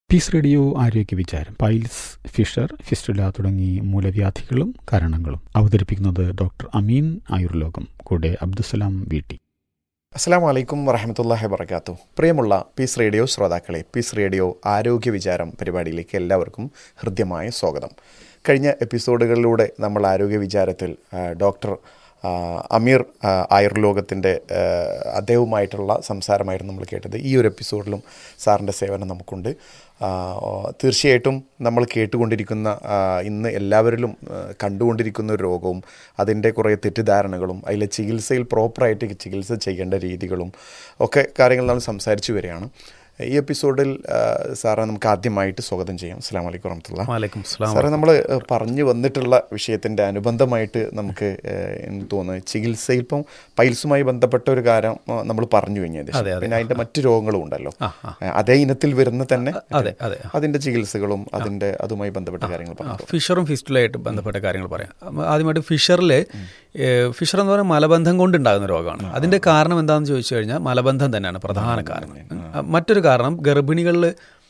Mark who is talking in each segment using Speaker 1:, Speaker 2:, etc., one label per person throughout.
Speaker 1: Piece radio ആരോഗ്യ വിചാരം piles Fisher fistula തുടങ്ങി മൂലവ്യാധികളും കാരണങ്ങളും അവതരിപ്പിക്കുന്നത് ഡോക്ടർ അമീൻ ആയുർലോകം കൂടെ അബ്ദുസലാം വീട്ടി
Speaker 2: അസ്സാം വലൈക്കും വറഹമത്തല്ലാഹി വർക്കാത്തു പ്രിയമുള്ള പീസ് റേഡിയോ ശ്രോതാക്കളെ പീസ് റേഡിയോ ആരോഗ്യ വിചാരം പരിപാടിയിലേക്ക് എല്ലാവർക്കും ഹൃദ്യമായ സ്വാഗതം കഴിഞ്ഞ എപ്പിസോഡുകളിലൂടെ നമ്മൾ ആരോഗ്യ വിചാരത്തിൽ ആ, ഡോക്ടർ ആ, അമീർ ആ, ആയുർലോകത്തിൻ്റെ ആ, അദ്ദേഹവുമായിട്ടുള്ള സംസാരമായിരുന്നു നമ്മൾ കേട്ടത് ഈ ഒരു എപ്പിസോഡിലും സാറിൻ്റെ സേവനം നമുക്കുണ്ട് ആ, ഓ, തീർച്ചയായിട്ടും നമ്മൾ കേട്ടുകൊണ്ടിരിക്കുന്ന ആ, ഇന്ന് എല്ലാവരിലും ആ, കണ്ടുകൊണ്ടിരിക്കുന്ന ഒരു രോഗവും അതിൻ്റെ കുറേ തെറ്റിദ്ധാരണകളും അതിലെ ചികിത്സയിൽ പ്രോപ്പറായിട്ട് ചികിത്സ ചെയ്യേണ്ട രീതികളും ഒക്കെ കാര്യങ്ങൾ നമ്മൾ സംസാരിച്ചു വരികയാണ് ഈ എപ്പിസോഡിൽ ആ, സാറെ നമുക്ക് ആദ്യമായിട്ട് സ്വാഗതം ചെയ്യാം അസ്സാം വലൈക്കും വറഹമത്തുള്ള
Speaker 3: വാലൈക്കും സ്ലാം
Speaker 2: സാറേ നമ്മൾ പറഞ്ഞു വന്നിട്ടുള്ള വിഷയത്തിൻ്റെ അനുബന്ധമായിട്ട് നമുക്ക് ഏഹ്, എനിക്ക് തോന്നുന്നു ചികിത്സയിൽ ഇപ്പം പൈൽസുമായി ബന്ധപ്പെട്ട ഒരു കാര്യം നമ്മൾ പറഞ്ഞു കഴിഞ്ഞത്
Speaker 3: അതെ, അതെ.
Speaker 2: പിന്നെ അതിൻ്റെ മറ്റു രോഗങ്ങളും ഉണ്ടല്ലോ
Speaker 3: ആ, ആ.
Speaker 2: ഏഹ്, അതേ ഇനത്തിൽ വരുന്ന തന്നെ
Speaker 3: അതെ അതെ
Speaker 2: അതിൻ്റെ ചികിത്സകളും അതിൻ്റെ അതുമായി ബന്ധപ്പെട്ട കാര്യങ്ങൾ
Speaker 3: ആ,
Speaker 2: പറഞ്ഞു
Speaker 3: ഫിഷറും ഫിസ്റ്റുലായിട്ട് ബന്ധപ്പെട്ട കാര്യങ്ങൾ പറയാം അപ്പൊ ആദ്യമായിട്ട് ഫിഷറിൽ ഫിഷർ എന്ന് പറഞ്ഞാൽ മലബന്ധം കൊണ്ടുണ്ടാകുന്ന രോഗമാണ് അതിന്റെ കാരണം എന്താണെന്ന് ചോദിച്ചു കഴിഞ്ഞാൽ മലബന്ധം തന്നെയാണ് പ്രധാന കാരണം ആ, മറ്റൊരു കാരണം ഗർഭിണികളിൽ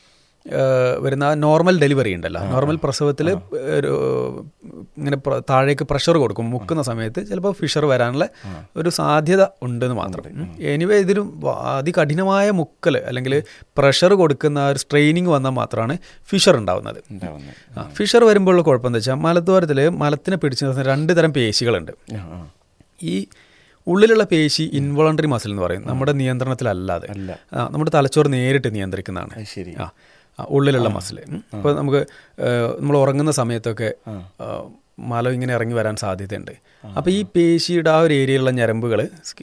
Speaker 3: വരുന്ന നോർമൽ ഡെലിവറി ഉണ്ടല്ലോ നോർമൽ പ്രസവത്തിൽ ഒരു ഇങ്ങനെ പ്ര- താഴേക്ക് പ്രഷർ കൊടുക്കും മുക്കുന്ന സമയത്ത് ചിലപ്പോൾ ഫിഷർ വരാനുള്ള ഒരു സാധ്യത ഉണ്ടെന്ന് മാത്രം എനിവേ ഇതിലും വ- അതികഠിനമായ മുക്കൽ അല്ലെങ്കിൽ പ്രഷർ കൊടുക്കുന്ന ആ ഒരു സ്ട്രെയിനിങ് വന്നാൽ മാത്രമാണ് ഫിഷർ ഉണ്ടാവുന്നത്
Speaker 2: ഉണ്ടാവുന്നത്
Speaker 3: ആ, ഫിഷർ വരുമ്പോഴുള്ള കുഴപ്പം എന്താ വെച്ചാൽ മലദ്വാരത്തിൽ മലത്തിനെ പിടിച്ചു നിർത്തുന്ന രണ്ട് തരം പേശികളുണ്ട്
Speaker 2: ആ, ആ.
Speaker 3: ഈ ഉള്ളിലുള്ള പേശി ഇൻവോളണ്ടറി മസിൽ എന്ന് പറയും നമ്മുടെ നിയന്ത്രണത്തിലല്ലാതെ
Speaker 2: അല്ല.
Speaker 3: ആ, നമ്മുടെ തലച്ചോറ് നേരിട്ട് നിയന്ത്രിക്കുന്നതാണ്
Speaker 2: അത് ശരി
Speaker 3: ആ ആ, ഉള്ളിലുള്ള മസിൽ ഇപ്പോൾ നമുക്ക് നമ്മൾ ഉറങ്ങുന്ന സമയത്തൊക്കെ ആ, മലം ഇങ്ങനെ ഇറങ്ങി വരാൻ സാധ്യതയുണ്ട് അപ്പോൾ ഈ പേശിയുടെ ആ ഒരു ഏരിയയിലുള്ള ഞരമ്പുകൾ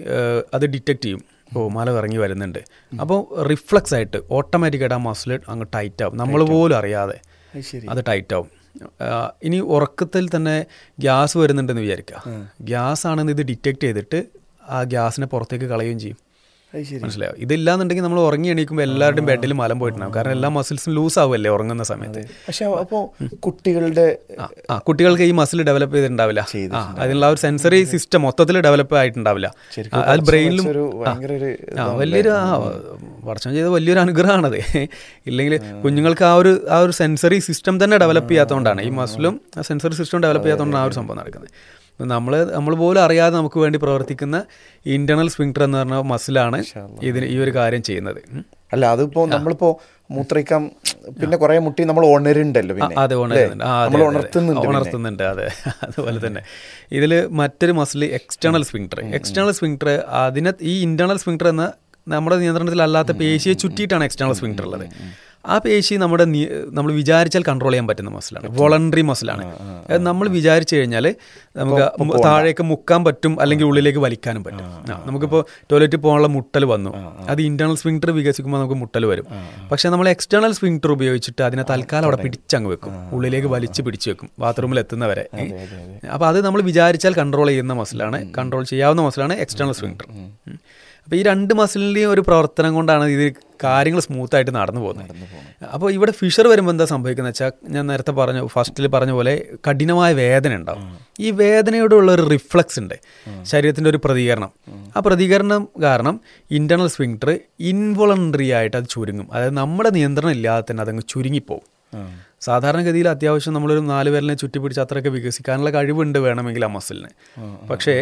Speaker 3: അത് ഡിറ്റക്ട് ചെയ്യും ഓ മല ഇറങ്ങി വരുന്നുണ്ട് അപ്പോൾ റിഫ്ലക്സ് ആയിട്ട് ഓട്ടോമാറ്റിക്കായിട്ട് ആ മസിൽ അങ്ങ് ടൈറ്റ് ആവും നമ്മൾ പോലും അറിയാതെ
Speaker 2: അത് ശരി
Speaker 3: അത് ടൈറ്റ് ആവും ആ, ഇനി ഉറക്കത്തിൽ തന്നെ ഗ്യാസ് വരുന്നുണ്ടെന്ന് വിചാരിക്കുക ഗ്യാസ് ആണെന്ന് ഇത് ഡിറ്റക്ട് ചെയ്തിട്ട് ആ ഗ്യാസിനെ പുറത്തേക്ക് കളയുകയും ചെയ്യും
Speaker 2: അത് ശരി
Speaker 3: മനസ്സിലായോ ഇതില്ലാന്നുണ്ടെങ്കിൽ നമ്മൾ ഉറങ്ങി എണീക്കുമ്പോൾ എല്ലാവരുടെയും ബെഡിൽ മലം പോയിട്ടുണ്ടാവും കാരണം എല്ലാ മസിൽസും ലൂസ് ആവുമല്ലേ ഉറങ്ങുന്ന സമയത്ത്
Speaker 2: പക്ഷെ അപ്പോൾ കുട്ടികളുടെ
Speaker 3: ആ, ആ കുട്ടികൾക്ക് ഈ മസിൽ ഡെവലപ്പ് ചെയ്തിട്ടുണ്ടാവില്ല ആ, അതിനുള്ള ആ ഒരു സെൻസറി സിസ്റ്റം മൊത്തത്തിൽ ഡെവലപ്പ് ആയിട്ടുണ്ടാവില്ല
Speaker 2: ശരിക്കും
Speaker 3: ആ, അത് ബ്രെയിനിലും
Speaker 2: ഒരു ഭയങ്കര ഒരു
Speaker 3: ആ വലിയൊരു ആ വർഷം ചെയ്ത വലിയൊരു അനുഗ്രഹമാണത് ഇല്ലെങ്കിൽ കുഞ്ഞുങ്ങൾക്ക് ആ ഒരു ആ ഒരു സെൻസറി സിസ്റ്റം തന്നെ ഡെവലപ്പ് ചെയ്യാത്തതുകൊണ്ടാണ് ഈ മസിലും ആ സെൻസറി സിസ്റ്റം ഡെവലപ്പ് ചെയ്യാത്തതുകൊണ്ടാണ് ആ ഒരു സംഭവം നടക്കുന്നത് നമ്മൾ നമ്മൾ പോലും അറിയാതെ നമുക്ക് വേണ്ടി പ്രവർത്തിക്കുന്ന ഇന്റേണൽ സ്വിങ്ടർ എന്ന് പറഞ്ഞ മസിലാണ് ഇതിന് ഈ ഒരു കാര്യം ചെയ്യുന്നത് ഉം.
Speaker 2: അല്ല അതിപ്പോ നമ്മളിപ്പോ മൂത്രയിക്കാൻ പിന്നെ കുറെ മുട്ടി നമ്മൾ ഉണരുണ്ടല്ലോ പിന്നെ
Speaker 3: അതെ ഉണരുന്നുണ്ട് ആ, അതെ,
Speaker 2: നമ്മൾ
Speaker 3: അതെ, അതെ.
Speaker 2: ഉണർത്തുന്നുണ്ട് പിന്നെ.
Speaker 3: ഉണർത്തുന്നുണ്ട് അതെ അതുപോലെ തന്നെ ഇതിൽ മറ്റൊരു muscle external sphincter external sphincter അതിനെ ഈ ഇന്റേണൽ സ്വിങ്ടർ എന്ന നമ്മുടെ നിയന്ത്രണത്തിലല്ലാത്ത പേശിയെ ചുറ്റിയിട്ടാണ് എക്സ്റ്റേണൽ സ്വിങ്ടർ ഉള്ളത് ആ പേശി നമ്മുടെ നി- നമ്മൾ വിചാരിച്ചാൽ കൺട്രോൾ ചെയ്യാൻ പറ്റുന്ന മസിലാണ് വോളണ്ടറി മസിലാണ് അത് നമ്മൾ വിചാരിച്ചു കഴിഞ്ഞാൽ നമുക്ക് മു- താഴേക്ക് മുക്കാൻ പറ്റും അല്ലെങ്കിൽ ഉള്ളിലേക്ക് വലിക്കാനും പറ്റും ആ, നമുക്കിപ്പോൾ ടോയ്ലറ്റിൽ പോകാനുള്ള മുട്ടൽ വന്നു അത് ഇന്റേണൽ സ്വിങ്ടർ വികസിക്കുമ്പോൾ നമുക്ക് മുട്ടൽ വരും പക്ഷേ നമ്മൾ എക്സ്റ്റേണൽ സ്വിങ്ടർ ഉപയോഗിച്ചിട്ട് അതിനെ തൽക്കാലം അവിടെ പിടിച്ചങ്ങ് വെക്കും ഉള്ളിലേക്ക് വലിച്ച് പിടിച്ചു വെക്കും ബാത്റൂമിൽ എത്തുന്നവരെ അപ്പോൾ അത് നമ്മൾ വിചാരിച്ചാൽ കൺട്രോൾ ചെയ്യുന്ന മസിലാണ് കൺട്രോൾ ചെയ്യാവുന്ന മസിലാണ് എക്സ്റ്റേണൽ സ്വിങ്ടർ അപ്പോൾ ഈ രണ്ട് മസിലിൻ്റെയും ഒരു പ്രവർത്തനം കൊണ്ടാണ് ഇത് കാര്യങ്ങൾ സ്മൂത്തായിട്ട് നടന്നു പോകുന്നത് അപ്പോൾ ഇവിടെ ഫിഷർ വരുമ്പോൾ എന്താ സംഭവിക്കുന്നത് വെച്ചാൽ ഞാൻ നേരത്തെ പറഞ്ഞു ഫസ്റ്റിൽ പറഞ്ഞ പോലെ കഠിനമായ വേദന ഉണ്ടാവും ഈ വേദനയോടുള്ള ഒരു റിഫ്ലക്സ് ഉണ്ട് ശരീരത്തിൻ്റെ ഒരു പ്രതികരണം ആ പ്രതികരണം കാരണം ഇന്റേണൽ സ്വിങ്ടർ ഇൻവോളണ്ടറി ആയിട്ട് അത് ചുരുങ്ങും അതായത് നമ്മുടെ നിയന്ത്രണം ഇല്ലാതെ തന്നെ അതങ്ങ് ചുരുങ്ങിപ്പോവും സാധാരണഗതിയിൽ അത്യാവശ്യം നമ്മളൊരു നാല് പേരിനെ ചുറ്റിപ്പിടിച്ച് അത്രയൊക്കെ വികസിക്കാനുള്ള കഴിവുണ്ട് വേണമെങ്കിൽ ആ മസിലിന് പക്ഷേ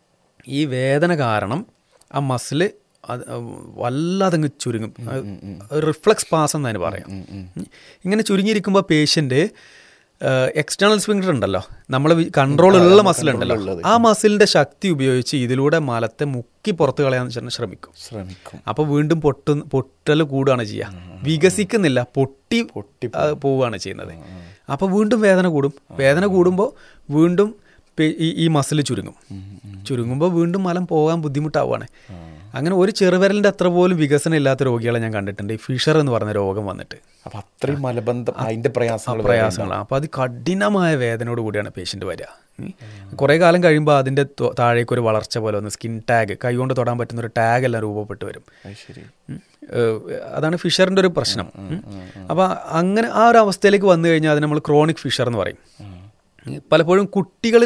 Speaker 3: ഈ വേദന കാരണം ആ മസില് അത് വല്ലാതെ അങ്ങ് ചുരുങ്ങും റിഫ്ലക്സ് പാസ് എന്നതിന് പറയാം ഇങ്ങനെ ചുരുങ്ങിയിരിക്കുമ്പോൾ പേഷ്യൻ്റ് എക്സ്റ്റേണൽ സ്വിങ്ടർ ഉണ്ടല്ലോ നമ്മൾ കൺട്രോൾ ഉള്ള മസിൽ ഉണ്ടല്ലോ ആ മസിലിന്റെ ശക്തി ഉപയോഗിച്ച് ഇതിലൂടെ മലത്തെ മുക്കി പുറത്ത് കളയാൻ ചെ- ശ്രമിക്കും
Speaker 2: ശ്രമിക്കും
Speaker 3: അപ്പോൾ വീണ്ടും പൊട്ടു പൊട്ടൽ കൂടുകയാണ് ചെയ്യുക വികസിക്കുന്നില്ല പൊട്ടി ആ, പോവുകയാണ് ചെയ്യുന്നത് അപ്പോൾ വീണ്ടും വേദന കൂടും വേദന കൂടുമ്പോൾ വീണ്ടും പെ- ഈ ഈ മസിൽ ചുരുങ്ങും ചുരുങ്ങുമ്പോൾ വീണ്ടും മലം പോകാൻ ബുദ്ധിമുട്ടാവുകയാണ് അങ്ങനെ ഒരു ചെറുവിരലിൻ്റെ അത്ര പോലും വികസനം ഇല്ലാത്ത രോഗികളെ ഞാൻ കണ്ടിട്ടുണ്ട് ഈ ഫിഷർ എന്ന് പറഞ്ഞ രോഗം വന്നിട്ട്
Speaker 2: അപ്പൊ അത്രയും മലബന്ധം അതിന്റെ പ്രയാസങ്ങൾ
Speaker 3: പ്രയാസങ്ങളാണ് അപ്പോൾ അത് കഠിനമായ വേദനയോട് കൂടിയാണ് പേഷ്യൻ്റ് വരിക ഉം. കുറേ കാലം കഴിയുമ്പോൾ അതിൻ്റെ തൊ- താഴേക്ക് ഒരു വളർച്ച പോലെ ഒന്ന് സ്കിൻ ടാഗ് കൈകൊണ്ട് തൊടാൻ പറ്റുന്ന ഒരു ടാഗ് എല്ലാം രൂപപ്പെട്ട് വരും
Speaker 2: അത് ശരി
Speaker 3: ഉം. ഏഹ് അതാണ് ഫിഷറിൻ്റെ ഒരു പ്രശ്നം ഉം. അപ്പോൾ അങ്ങനെ ആ ഒരു അവസ്ഥയിലേക്ക് വന്നു കഴിഞ്ഞാൽ അതിന് നമ്മൾ ക്രോണിക് ഫിഷർ എന്ന് പറയും പലപ്പോഴും കുട്ടികളിൽ